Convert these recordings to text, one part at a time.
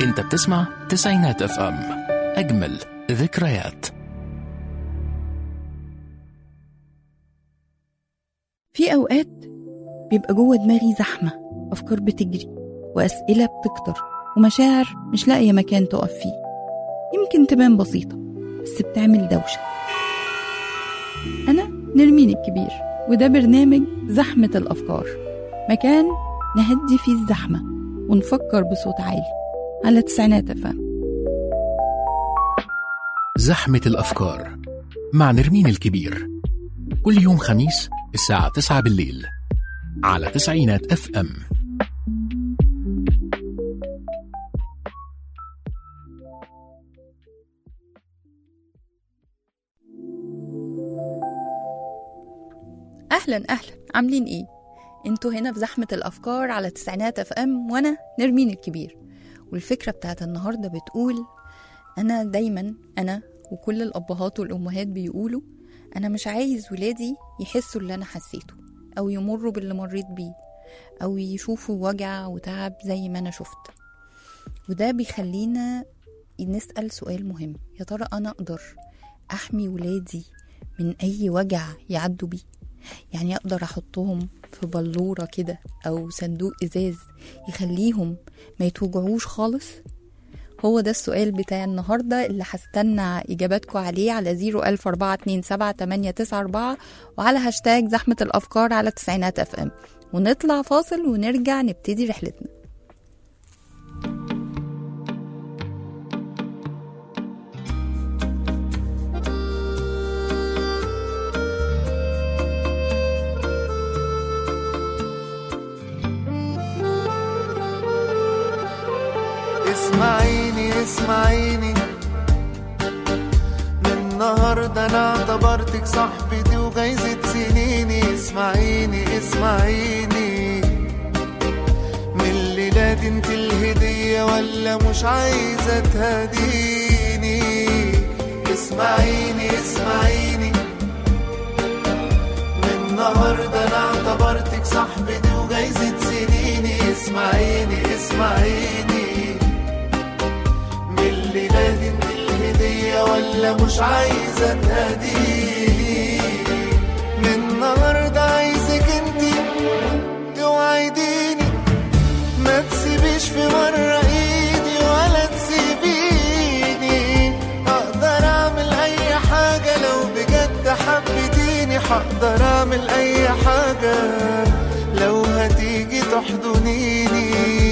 انت بتسمع تسعينات اف ام اجمل ذكريات في أوقات بيبقى جوه دماغي زحمة أفكار بتجري وأسئلة بتكتر ومشاعر مش لاقية مكان تقف فيه يمكن تبان بسيطة بس بتعمل دوشة أنا نرمين الكبير وده برنامج زحمة الأفكار مكان نهدي فيه الزحمة ونفكر بصوت عالي على تسعينات أفهم زحمة الأفكار مع نرمين الكبير كل يوم خميس الساعة 9 بالليل على تسعينات اف ام أهلا أهلا عاملين إيه؟ انتوا هنا في زحمة الأفكار على تسعينات اف ام وأنا نرمين الكبير والفكرة بتاعت النهاردة بتقول أنا دايما أنا وكل الأبهات والأمهات بيقولوا أنا مش عايز ولادي يحسوا اللي أنا حسيته أو يمروا باللي مريت بيه أو يشوفوا وجع وتعب زي ما أنا شفت وده بيخلينا نسأل سؤال مهم يا ترى أنا أقدر أحمي ولادي من أي وجع يعدوا بيه يعني أقدر أحطهم في بلورة كده أو صندوق إزاز يخليهم ما يتوجعوش خالص هو ده السؤال بتاع النهاردة اللي هستنى إجاباتكم عليه على 004278994 وعلى هاشتاج زحمة الأفكار على تسعينات اف ام ونطلع فاصل ونرجع نبتدي رحلتنا اسمعيني اسمعيني من النهاردة انا اعتبرتك صاحبتي وجايزة سنيني اسمعيني اسمعيني من الليلة دي انت الهدية ولا مش عايزة تهديني اسمعيني اسمعيني من النهاردة انا اعتبرتك صاحبتي وجايزة سنيني اسمعيني اسمعيني من الليلة دي انت الهدية ولا مش عايزة تهديني من النهاردة عايزك انت توعديني ما تسيبيش في مرة ايدي ولا تسيبيني اقدر اعمل اي حاجة لو بجد حبيتيني هقدر اعمل اي حاجة لو هتيجي تحضنيني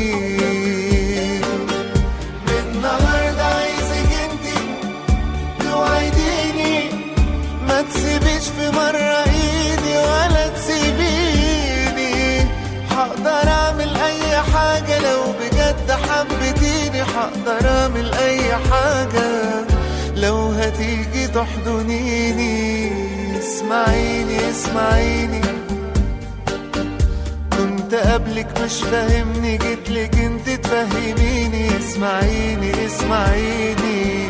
من النهاردة عايزك انتي توعديني ما تسيبيش في مرة ايدي ولا تسيبيني هقدر اعمل اي حاجة لو بجد حبيتيني هقدر اعمل اي حاجة لو هتيجي تحضنيني اسمعيني اسمعيني كنت قبلك مش فاهمني جيتلك انت تفهميني اسمعيني اسمعيني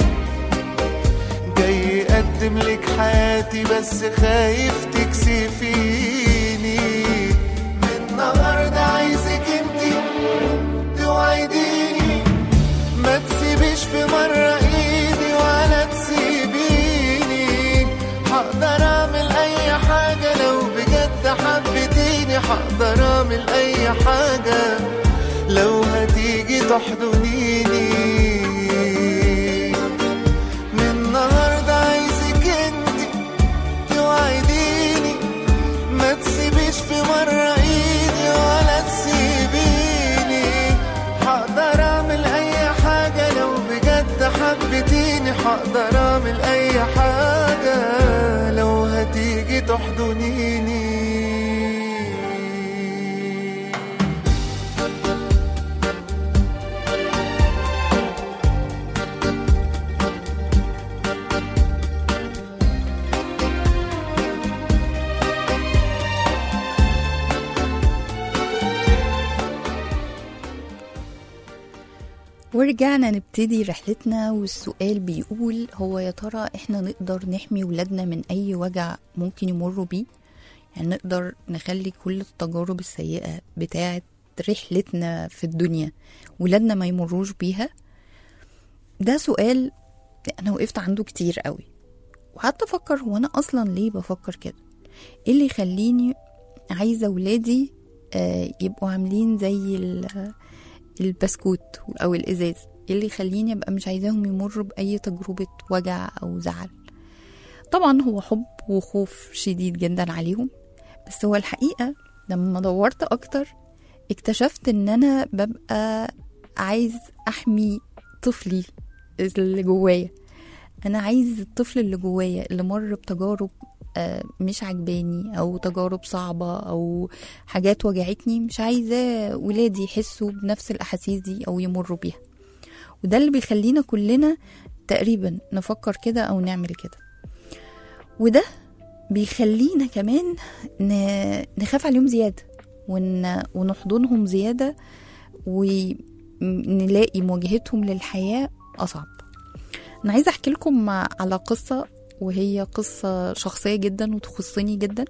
جاي اقدم لك حياتي بس خايف تكسفيني من النهارده عايزك انت توعديني ما تسيبيش في مرة ايدي ولا تسيبيني هقدر اعمل اي حاجة لو بجد حبيتيني هقدر اعمل اي حاجة لو هتيجي تحضنيني من النهاردة عايزك انت توعديني ما تسيبيش في مرة ايدي ولا تسيبيني هقدر اعمل اي حاجة لو بجد حبيتيني هقدر اعمل اي حاجة لو هتيجي تحضنيني ورجعنا نبتدي رحلتنا والسؤال بيقول هو يا ترى احنا نقدر نحمي ولادنا من اي وجع ممكن يمروا بيه يعني نقدر نخلي كل التجارب السيئة بتاعة رحلتنا في الدنيا ولادنا ما يمروش بيها ده سؤال انا وقفت عنده كتير قوي وقعدت افكر هو انا اصلا ليه بفكر كده ايه اللي يخليني عايزه ولادي آه، يبقوا عاملين زي ال- البسكوت او الازاز ايه اللي يخليني ابقى مش عايزاهم يمروا باي تجربه وجع او زعل طبعا هو حب وخوف شديد جدا عليهم بس هو الحقيقه لما دورت اكتر اكتشفت ان انا ببقى عايز احمي طفلي اللي جوايا انا عايز الطفل اللي جوايا اللي مر بتجارب آه، مش عجباني او تجارب صعبة او حاجات وجعتني مش عايزة ولادي يحسوا بنفس الاحاسيس دي او يمروا بيها وده اللي بيخلينا كلنا تقريبا نفكر كده او نعمل كده وده بيخلينا كمان ن- نخاف عليهم زيادة ون... ونحضنهم زيادة ونلاقي مواجهتهم للحياة أصعب أنا عايزة أحكي لكم على قصة وهي قصة شخصية جدا وتخصني جدا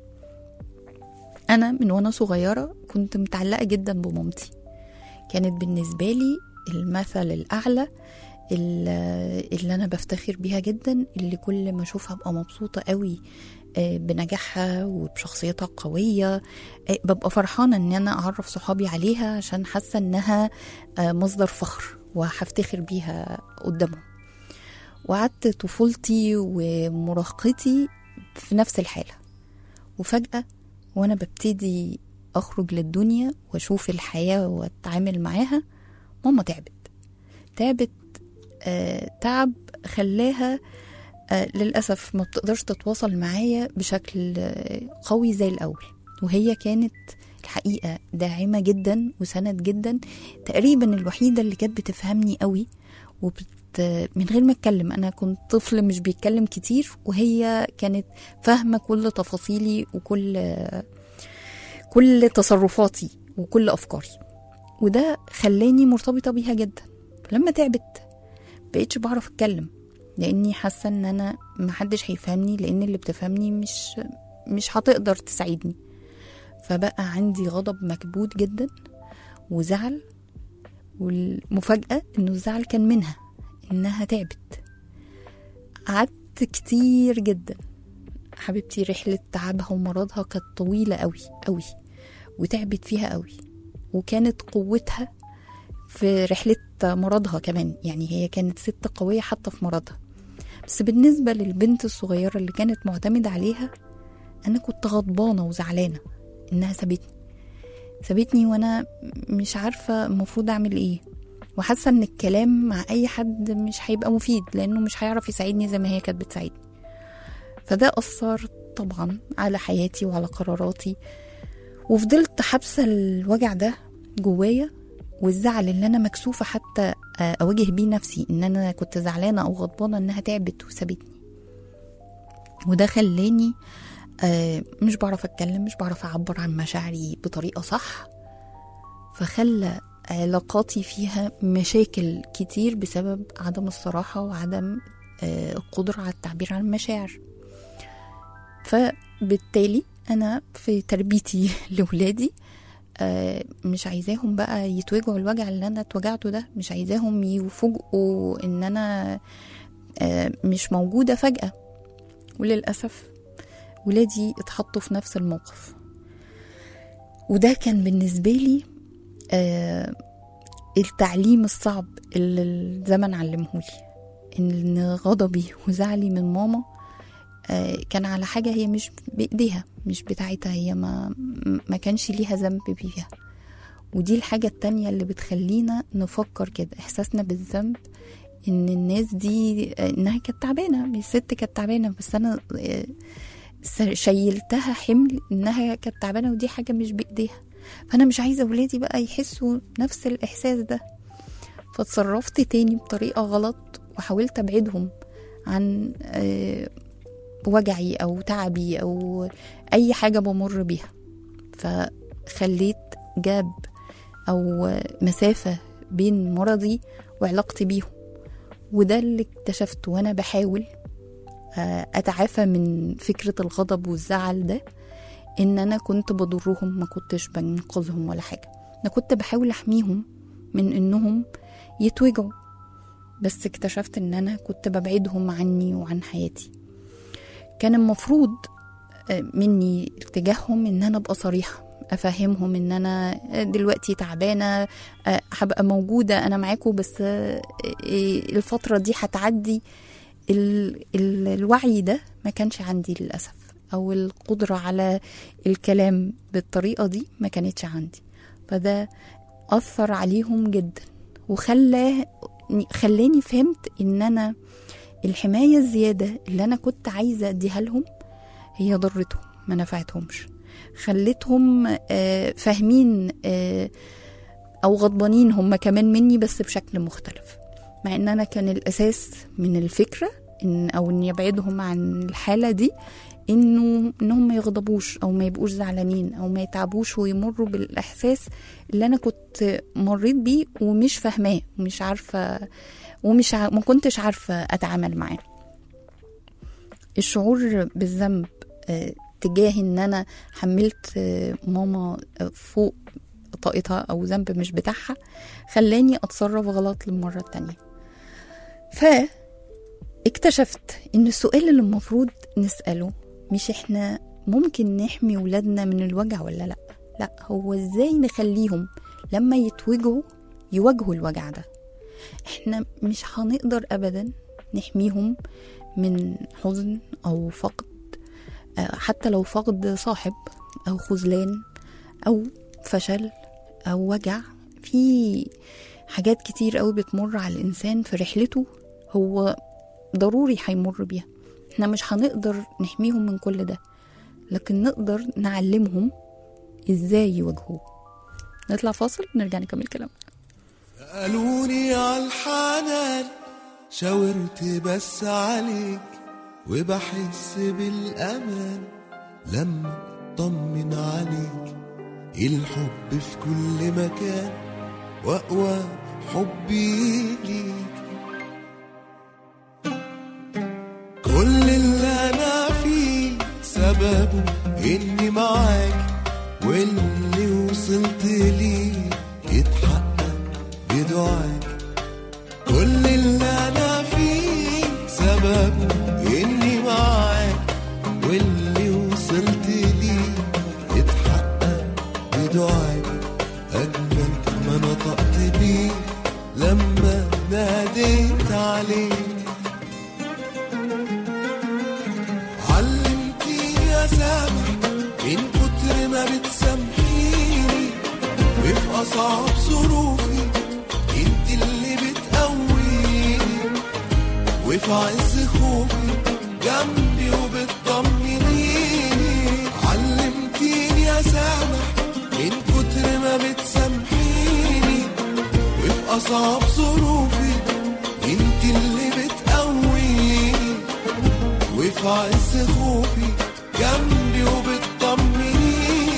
أنا من وأنا صغيرة كنت متعلقة جدا بمامتي كانت بالنسبة لي المثل الأعلى اللي اللي أنا بفتخر بيها جدا اللي كل ما أشوفها أبقى مبسوطة قوي آه، بنجاحها وبشخصيتها القوية آه، ببقى فرحانة إن أنا أعرف صحابي عليها عشان حاسة إنها آه، مصدر فخر وهفتخر بيها قدامهم وقعدت طفولتي ومراهقتي في نفس الحالة وفجأة وأنا ببتدي أخرج للدنيا وأشوف الحياة وأتعامل معاها ماما تعبت تعبت آه تعب خلاها آه للأسف ما بتقدرش تتواصل معايا بشكل آه قوي زي الأول وهي كانت الحقيقة داعمة جدا وسند جدا تقريبا الوحيدة اللي كانت بتفهمني قوي وبت من غير ما اتكلم انا كنت طفل مش بيتكلم كتير وهي كانت فاهمه كل تفاصيلي وكل كل تصرفاتي وكل افكاري وده خلاني مرتبطه بيها جدا لما تعبت بقيتش بعرف اتكلم لاني حاسه ان انا محدش هيفهمني لان اللي بتفهمني مش مش هتقدر تساعدني فبقى عندي غضب مكبوت جدا وزعل والمفاجأة إنه الزعل كان منها إنها تعبت قعدت كتير جدا حبيبتي رحلة تعبها ومرضها كانت طويلة قوي قوي وتعبت فيها قوي وكانت قوتها في رحلة مرضها كمان يعني هي كانت ست قوية حتى في مرضها بس بالنسبة للبنت الصغيرة اللي كانت معتمدة عليها أنا كنت غضبانة وزعلانة إنها سابتني سابتني وأنا مش عارفة المفروض أعمل إيه وحاسة إن الكلام مع أي حد مش هيبقى مفيد لأنه مش هيعرف يساعدني زي ما هي كانت بتساعدني فده أثر طبعا على حياتي وعلى قراراتي وفضلت حابسة الوجع ده جوايا والزعل اللي أنا مكسوفة حتى أواجه بيه نفسي إن أنا كنت زعلانة أو غضبانة إنها تعبت وسابتني وده خلاني آه مش بعرف أتكلم مش بعرف أعبر عن مشاعري بطريقة صح فخلى علاقاتي فيها مشاكل كتير بسبب عدم الصراحة وعدم آه القدرة على التعبير عن المشاعر فبالتالي أنا في تربيتي لولادي آه مش عايزاهم بقى يتوجعوا الوجع اللي أنا اتوجعته ده مش عايزاهم يفوجئوا إن أنا آه مش موجودة فجأة وللأسف ولادي اتحطوا في نفس الموقف وده كان بالنسبة لي آه التعليم الصعب اللي الزمن علمهولي ان غضبي وزعلي من ماما آه كان على حاجة هي مش بإيديها مش بتاعتها هي ما, ما كانش ليها ذنب بيها ودي الحاجة التانية اللي بتخلينا نفكر كده إحساسنا بالذنب إن الناس دي إنها كانت تعبانة الست كانت تعبانة بس أنا آه شيلتها حمل إنها كانت تعبانة ودي حاجة مش بإيديها فانا مش عايزه ولادي بقى يحسوا نفس الاحساس ده فتصرفت تاني بطريقه غلط وحاولت ابعدهم عن وجعي او تعبي او اي حاجه بمر بيها فخليت جاب او مسافه بين مرضي وعلاقتي بيهم وده اللي اكتشفته وانا بحاول اتعافى من فكره الغضب والزعل ده ان انا كنت بضرهم ما كنتش بنقذهم ولا حاجه انا كنت بحاول احميهم من انهم يتوجعوا بس اكتشفت ان انا كنت ببعدهم عني وعن حياتي كان المفروض آه، مني اتجاههم ان انا ابقى صريحه افهمهم ان انا دلوقتي تعبانه آه، هبقى موجوده انا معاكم بس آه، آه، الفتره دي هتعدي ال- ال- الوعي ده ما كانش عندي للاسف او القدره على الكلام بالطريقه دي ما كانتش عندي فده اثر عليهم جدا وخلاه خلاني فهمت ان انا الحمايه الزياده اللي انا كنت عايزه اديها لهم هي ضرتهم ما نفعتهمش خلتهم آه، فاهمين آه، او غضبانين هم كمان مني بس بشكل مختلف مع ان انا كان الاساس من الفكره ان او ان يبعدهم عن الحاله دي انه انهم ما يغضبوش او ما يبقوش زعلانين او ما يتعبوش ويمروا بالاحساس اللي انا كنت مريت بيه ومش فاهماه ومش عارفه ومش ع... ما كنتش عارفه اتعامل معاه الشعور بالذنب آه، تجاه ان انا حملت آه، ماما آه، فوق طاقتها او ذنب مش بتاعها خلاني اتصرف غلط للمره التانية فاكتشفت ان السؤال اللي المفروض نساله مش احنا ممكن نحمي ولادنا من الوجع ولا لا لا هو ازاي نخليهم لما يتوجعوا يواجهوا الوجع ده احنا مش هنقدر ابدا نحميهم من حزن او فقد آه، حتى لو فقد صاحب او خذلان او فشل او وجع في حاجات كتير قوي بتمر على الانسان في رحلته هو ضروري هيمر بيها احنا مش هنقدر نحميهم من كل ده لكن نقدر نعلمهم ازاي يواجهوه نطلع فاصل ونرجع نكمل كلام قالوني عالحنان شاورت بس عليك وبحس بالأمان لما طمن عليك الحب في كل مكان وأقوى حبي ليك كل اللي أنا فيه سببه إني معاك واللي وصلت ليه يتحقق بدعاك كل اللي انا فيه سببه اني معاك واللي وصلت ليه اتحقق بدعاك اجمل ما نطقت بيه لما ناديت عليك علمتيني اسامح من كتر ما بتسامحيني وفي اصعب ظروفي انت اللي بتقويني وفي عز خوفي جنبي وبتطمنيني علمتيني اسامح من كتر ما بتسامحيني وفي اصعب ظروفي انت اللي بتقويني وفي عز خوفي جنبي وبتطمنيني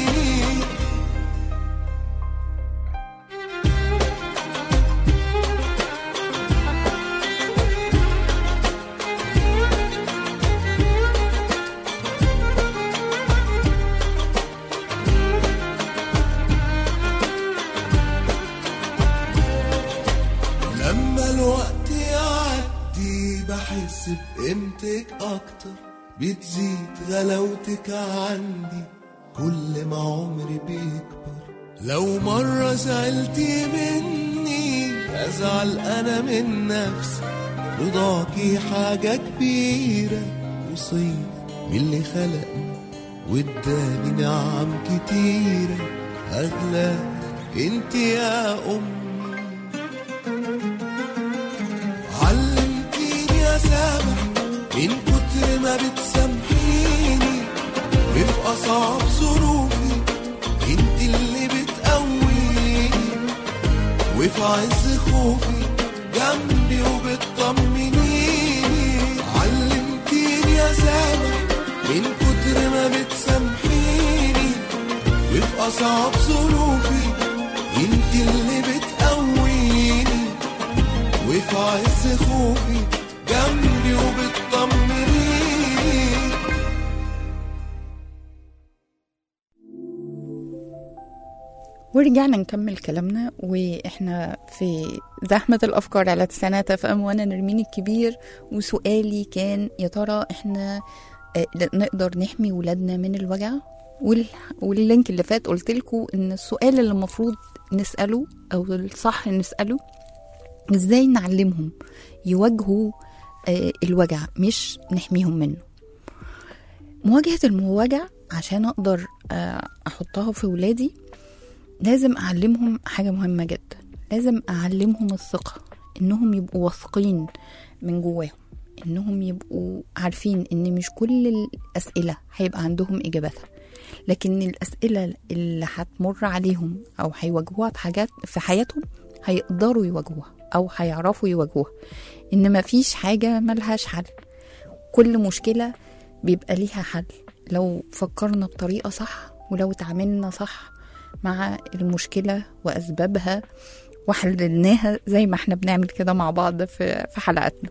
لما الوقت يعدي بحس بقيمتك اكتر بتزيد غلاوتك عندي كل ما عمري بيكبر لو مرة زعلتي مني ازعل انا من نفسي رضاكي حاجة كبيرة وصيف من اللي خلقني واداني نعم كتيرة اغلى انت يا امي علمتيني اسامح من كتر ما بتسامحيني وفي اصعب ظروفي انت اللي بتقويني وفي عز خوفي جنبي وبتطمنيني علمتيني اسامح من كتر ما بتسامحيني وفي اصعب ظروفي انت اللي بتقويني وفي عز خوفي جنبي وبتطمنيني ورجعنا نكمل كلامنا واحنا في زحمة الأفكار على تسعينات اف ام وانا نرمين الكبير وسؤالي كان يا ترى احنا آه، نقدر نحمي ولادنا من الوجع وال... واللينك اللي فات قلت لكم ان السؤال اللي المفروض نسأله او الصح نسأله ازاي نعلمهم يواجهوا آه، الوجع مش نحميهم منه مواجهة الوجع عشان اقدر آه، احطها في ولادي لازم اعلمهم حاجه مهمه جدا لازم اعلمهم الثقه انهم يبقوا واثقين من جواهم انهم يبقوا عارفين ان مش كل الاسئله هيبقى عندهم اجاباتها لكن الاسئله اللي هتمر عليهم او هيواجهوها في حاجات في حياتهم هيقدروا يواجهوها او هيعرفوا يواجهوها ان مفيش حاجه ملهاش حل كل مشكله بيبقى ليها حل لو فكرنا بطريقه صح ولو اتعاملنا صح مع المشكلة وأسبابها وحللناها زي ما احنا بنعمل كده مع بعض في في حلقاتنا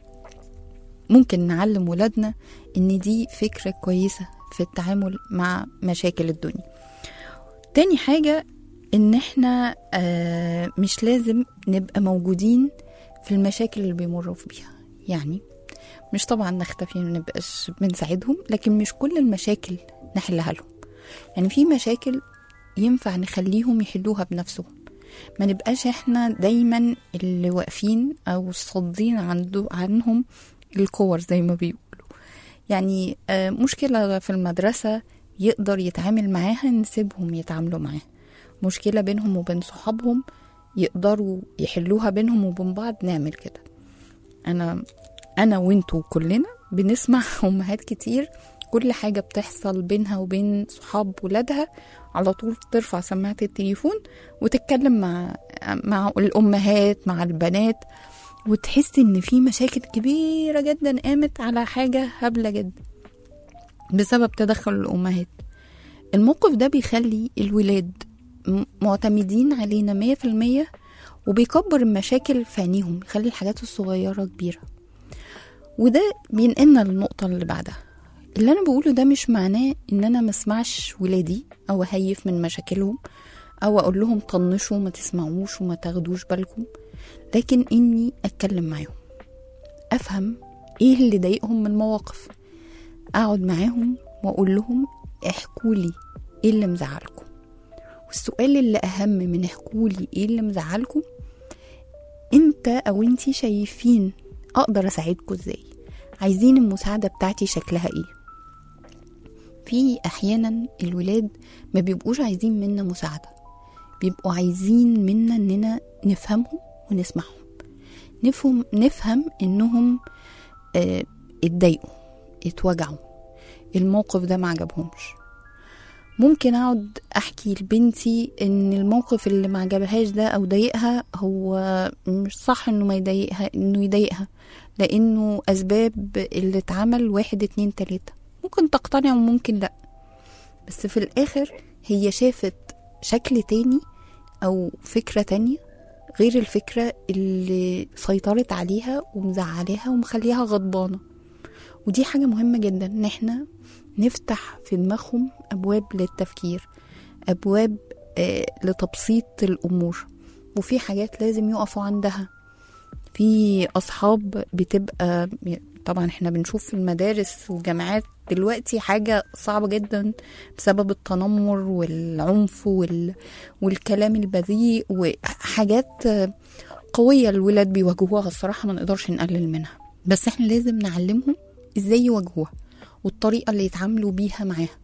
ممكن نعلم ولادنا ان دي فكرة كويسة في التعامل مع مشاكل الدنيا تاني حاجة ان احنا آه مش لازم نبقى موجودين في المشاكل اللي بيمروا بيها يعني مش طبعا نختفي ما نبقاش بنساعدهم لكن مش كل المشاكل نحلها لهم يعني في مشاكل ينفع نخليهم يحلوها بنفسهم ما نبقاش احنا دايما اللي واقفين او صادين عنده عنهم الكور زي ما بيقولوا يعني آه، مشكلة في المدرسة يقدر يتعامل معاها نسيبهم يتعاملوا معاها مشكلة بينهم وبين صحابهم يقدروا يحلوها بينهم وبين بعض نعمل كده انا انا وانتوا كلنا بنسمع امهات كتير كل حاجة بتحصل بينها وبين صحاب ولادها على طول ترفع سماعة التليفون وتتكلم مع مع الأمهات مع البنات وتحس إن في مشاكل كبيرة جدا قامت على حاجة هبلة جدا بسبب تدخل الأمهات الموقف ده بيخلي الولاد م- معتمدين علينا مية في المية وبيكبر المشاكل في عينيهم يخلي الحاجات الصغيرة كبيرة وده بينقلنا للنقطة اللي بعدها اللي أنا بقوله ده مش معناه إن أنا مسمعش ولادي أو أهيف من مشاكلهم أو أقول لهم طنشوا ما تسمعوش وما تاخدوش بالكم لكن إني أتكلم معاهم أفهم إيه اللي ضايقهم من المواقف أقعد معاهم وأقول لهم احكوا لي إيه اللي مزعلكم والسؤال اللي أهم من احكوا لي إيه اللي مزعلكم انت او انتي شايفين اقدر اساعدكم ازاي عايزين المساعدة بتاعتي شكلها ايه في احيانا الولاد ما بيبقوش عايزين منا مساعدة بيبقوا عايزين منا اننا نفهمهم ونسمعهم نفهم نفهم انهم آه، اتضايقوا اتوجعوا الموقف ده ما عجبهمش ممكن اقعد احكي لبنتي ان الموقف اللي ما عجبهاش ده او ضايقها هو مش صح انه ما يضايقها انه يضايقها لانه اسباب اللي اتعمل واحد اتنين تلاتة ممكن تقتنع وممكن لا بس في الاخر هي شافت شكل تاني او فكرة تانية غير الفكرة اللي سيطرت عليها ومزعلاها ومخليها غضبانة ودي حاجة مهمة جدا ان احنا نفتح في دماغهم ابواب للتفكير ابواب آه لتبسيط الامور وفي حاجات لازم يقفوا عندها في اصحاب بتبقى طبعا احنا بنشوف في المدارس والجامعات دلوقتي حاجة صعبة جدا بسبب التنمر والعنف وال... والكلام البذيء وحاجات آه، قوية الولاد بيواجهوها الصراحة ما نقدرش نقلل منها بس احنا لازم نعلمهم ازاي يواجهوها والطريقة اللي يتعاملوا بيها معاها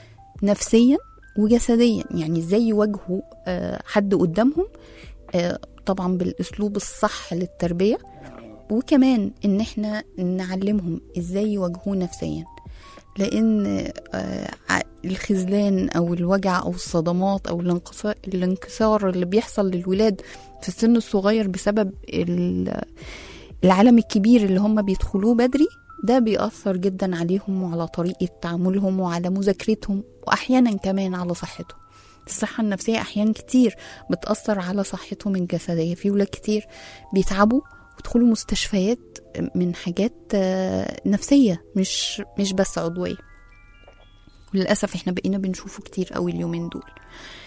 نفسيا وجسديا يعني ازاي يواجهوا آه، حد قدامهم آه، طبعا بالاسلوب الصح للتربية وكمان ان احنا نعلمهم ازاي يواجهوه نفسيا لان آه، ع- الخذلان او الوجع او الصدمات او الانكسار الانكسار اللي بيحصل للولاد في السن الصغير بسبب ال- العالم الكبير اللي هم بيدخلوه بدري ده بيأثر جدا عليهم وعلى طريقة تعاملهم وعلى مذاكرتهم وأحيانا كمان على صحتهم الصحة النفسية أحيانا كتير بتأثر على صحتهم الجسدية في ولاد كتير بيتعبوا ويدخلوا مستشفيات من حاجات آه، نفسية مش مش بس عضوية وللأسف احنا بقينا بنشوفه كتير قوي اليومين دول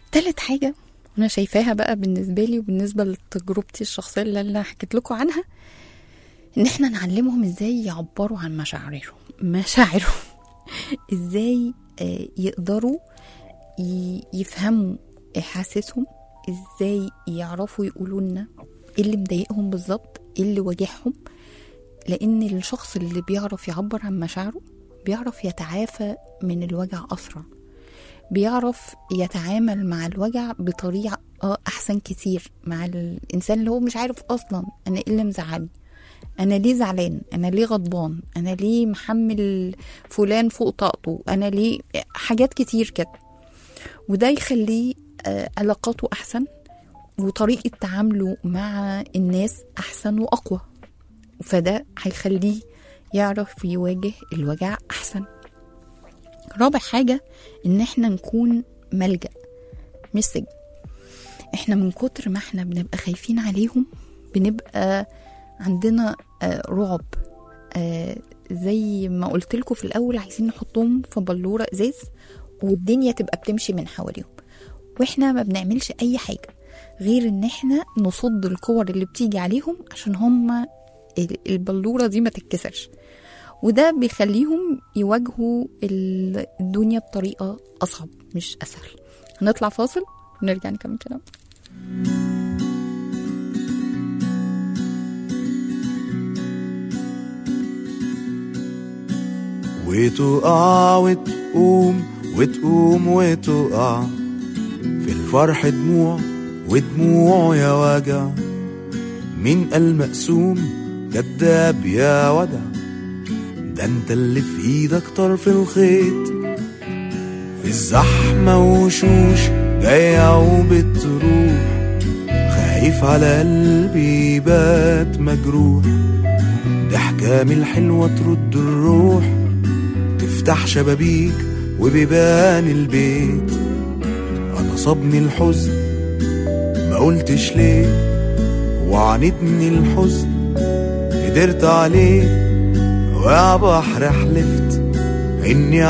تالت حاجة أنا شايفاها بقى بالنسبة لي وبالنسبة لتجربتي الشخصية اللي أنا حكيت لكم عنها إن إحنا نعلمهم إزاي يعبروا عن مشاعرهم مشاعرهم إزاي آه، يقدروا ي- يفهموا إحاسيسهم إزاي يعرفوا يقولوا لنا إيه اللي مضايقهم بالظبط إيه اللي واجعهم لأن الشخص اللي بيعرف يعبر عن مشاعره بيعرف يتعافى من الوجع أسرع بيعرف يتعامل مع الوجع بطريقة أحسن كتير مع الإنسان اللي هو مش عارف أصلا أنا إيه اللي مزعلني أنا ليه زعلان أنا ليه غضبان أنا ليه محمل فلان فوق طاقته أنا ليه حاجات كتير كده وده يخليه آه، علاقاته أحسن وطريقة تعامله مع الناس أحسن وأقوى فده هيخليه يعرف يواجه الوجع أحسن رابع حاجة إن إحنا نكون ملجأ مش سجن إحنا من كتر ما إحنا بنبقى خايفين عليهم بنبقى عندنا آه، رعب آه، زي ما قلت لكم في الأول عايزين نحطهم في بلورة إزاز والدنيا تبقى بتمشي من حواليهم واحنا ما بنعملش اي حاجه غير ان احنا نصد الكور اللي بتيجي عليهم عشان هم ال- البلوره دي ما تتكسرش وده بيخليهم يواجهوا ال- الدنيا بطريقه اصعب مش اسهل هنطلع فاصل ونرجع نكمل كلام وتقع وتقوم وتقوم وتقع في الفرح دموع ودموع يا وجع مين قال مقسوم كداب يا ودع ده انت اللي في ايدك طرف الخيط في الزحمة وشوش جاية وبتروح خايف على قلبي يبات مجروح ضحكة من الحلوة ترد الروح تفتح شبابيك وبيبان البيت انا صابني الحزن ما قلتش ليه وعانتني الحزن قدرت عليه ويا بحر حلفت اني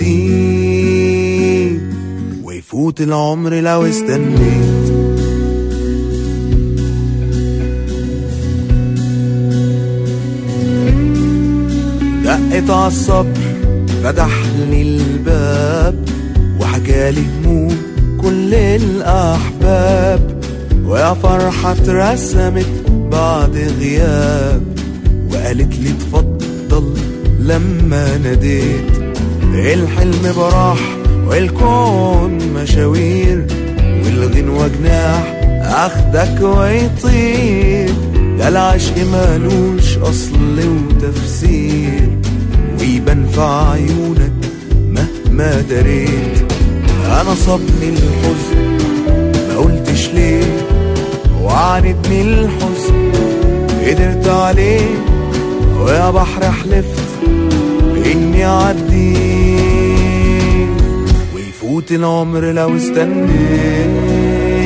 اعديه ويفوت العمر لو استنيت دقت عالصبر فتح لي الباب وحكالي هموم كل الأحباب ويا فرحة اترسمت بعد غياب وقالت لي اتفضل لما ناديت الحلم براح والكون مشاوير والغنوة جناح اخدك ويطير ده العشق مالوش اصل وتفسير ويبان في عيونك مهما دريت انا صابني الحزن ما قلتش ليه وعاندني الحزن قدرت عليه ويا بحر حلفت اني اعديه ويفوت العمر لو استنيت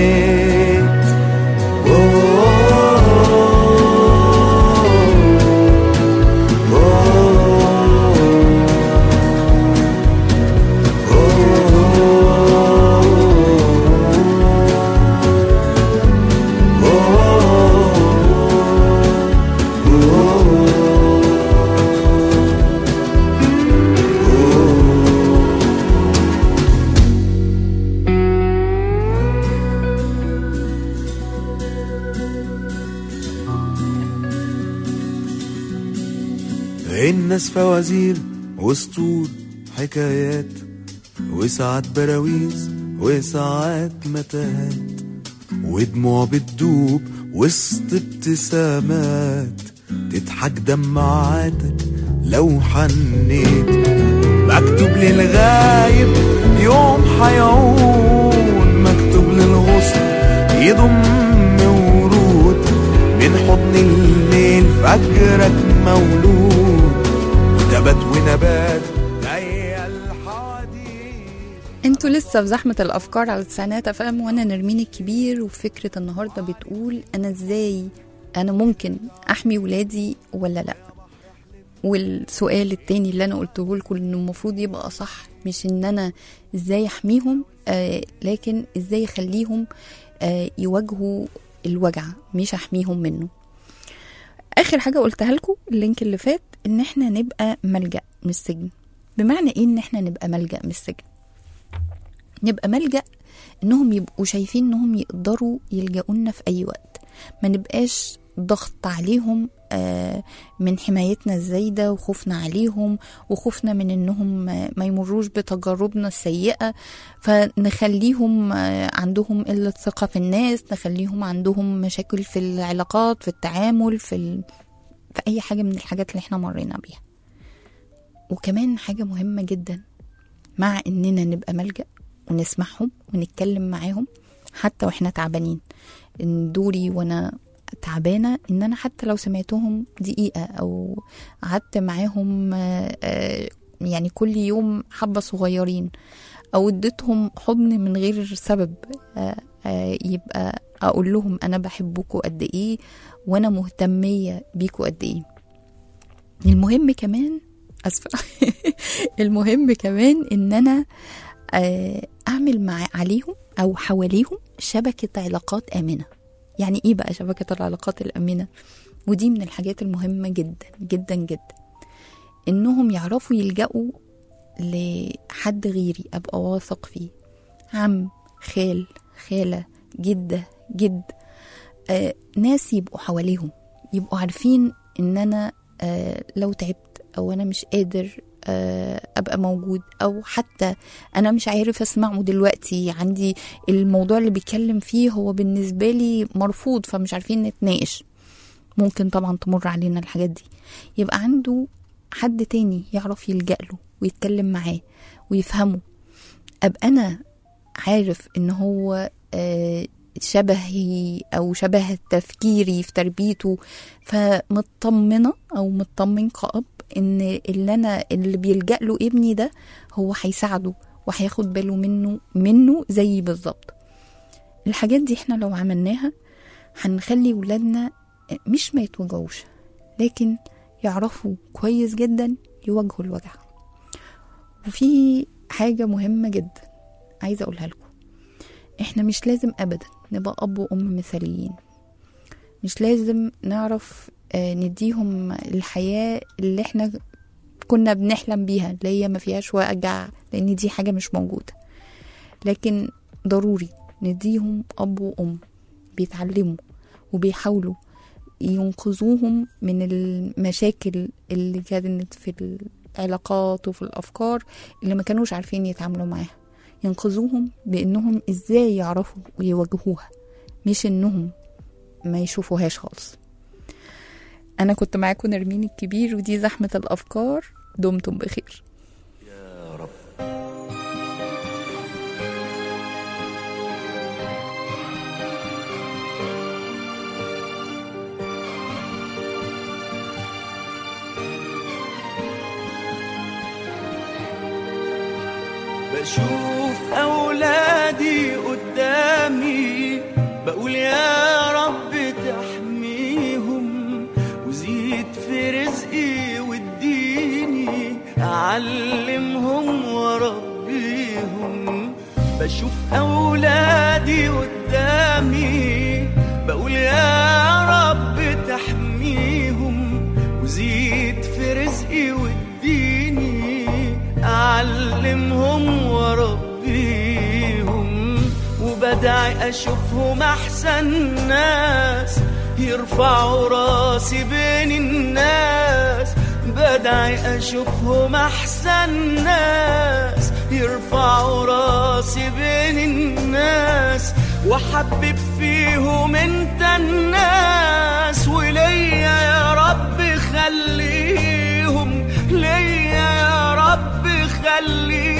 الناس فوازير وسطور حكايات وساعات براويز وساعات متاهات ودموع بتدوب وسط ابتسامات تضحك دمعاتك لو حنيت مكتوب للغايب يوم حيعود مكتوب للغصن يضم ورود من حضن الليل فجرك مولود نبات ونبات زي الحديد انتوا لسه في زحمة الأفكار على تسعينات أفهم وأنا نرمين الكبير وفكرة النهاردة بتقول أنا إزاي أنا ممكن أحمي ولادي ولا لأ والسؤال التاني اللي أنا قلته لكم إنه المفروض يبقى صح مش إن أنا إزاي أحميهم آه لكن ازاي اخليهم آه يواجهوا الوجع مش احميهم منه اخر حاجه قلتها لكم اللينك اللي فات ان احنا نبقى ملجا مش سجن بمعنى ايه ان احنا نبقى ملجا مش سجن نبقى ملجا انهم يبقوا شايفين انهم يقدروا يلجأونا في اي وقت ما نبقاش ضغط عليهم آه، من حمايتنا الزايدة وخوفنا عليهم وخوفنا من انهم آه، ما يمروش بتجاربنا السيئة فنخليهم آه، عندهم قلة ثقة في الناس نخليهم عندهم مشاكل في العلاقات في التعامل في, ال... في اي حاجة من الحاجات اللي احنا مرينا بيها وكمان حاجة مهمة جدا مع اننا نبقى ملجأ ونسمعهم ونتكلم معاهم حتى واحنا تعبانين ان دوري وانا تعبانه ان انا حتى لو سمعتهم دقيقه او قعدت معاهم آه، آه، يعني كل يوم حبه صغيرين او اديتهم حضن من غير سبب آه، آه، يبقى اقول لهم انا بحبكم قد ايه وانا مهتميه بيكم قد ايه المهم كمان اسفه المهم كمان ان انا آه، اعمل مع عليهم او حواليهم شبكه علاقات امنه يعني ايه بقى شبكه العلاقات الامنه ودي من الحاجات المهمه جدا جدا جدا انهم يعرفوا يلجأوا لحد غيري ابقى واثق فيه عم خال خاله جده جد آه ناس يبقوا حواليهم يبقوا عارفين ان انا آه لو تعبت او انا مش قادر آه ابقى موجود او حتى انا مش عارف اسمعه دلوقتي عندي الموضوع اللي بيتكلم فيه هو بالنسبه لي مرفوض فمش عارفين نتناقش ممكن طبعا تمر علينا الحاجات دي يبقى عنده حد تاني يعرف يلجأ له ويتكلم معاه ويفهمه ابقى انا عارف ان هو آه شبهي او شبه تفكيري في تربيته فمطمنه او مطمن كأب ان اللي انا اللي بيلجأ له ابني ده هو هيساعده وهياخد باله منه منه زيي بالظبط الحاجات دي احنا لو عملناها هنخلي ولادنا مش ما يتوجعوش لكن يعرفوا كويس جدا يواجهوا الوجع وفي حاجة مهمة جدا عايزة أقولها لكم احنا مش لازم أبدا نبقى أب وأم مثاليين مش لازم نعرف آه، نديهم الحياة اللي احنا كنا بنحلم بيها اللي هي ما فيهاش وجع لأن دي حاجة مش موجودة لكن ضروري نديهم أب وأم بيتعلموا وبيحاولوا ينقذوهم من المشاكل اللي كانت في العلاقات وفي الأفكار اللي ما كانوش عارفين يتعاملوا معاها ينقذوهم بأنهم إزاي يعرفوا ويواجهوها مش إنهم ما يشوفوهاش خالص أنا كنت معاكم نرمين الكبير ودي زحمة الأفكار دمتم بخير بشوف أولادي قدامي بقول يا رب تحميهم وزيد في رزقي واديني أعلمهم وأربيهم بشوف أولادي قدامي بقول يا رب تحميهم وزيد في رزقي واديني أعلمهم وأربيهم وبدعي أشوفهم أحسن ناس يرفعوا راسي بين الناس بدعي أشوفهم أحسن ناس يرفعوا راسي بين الناس وحبب فيهم انت الناس وليا يا رب خليهم ليا يا رب خليهم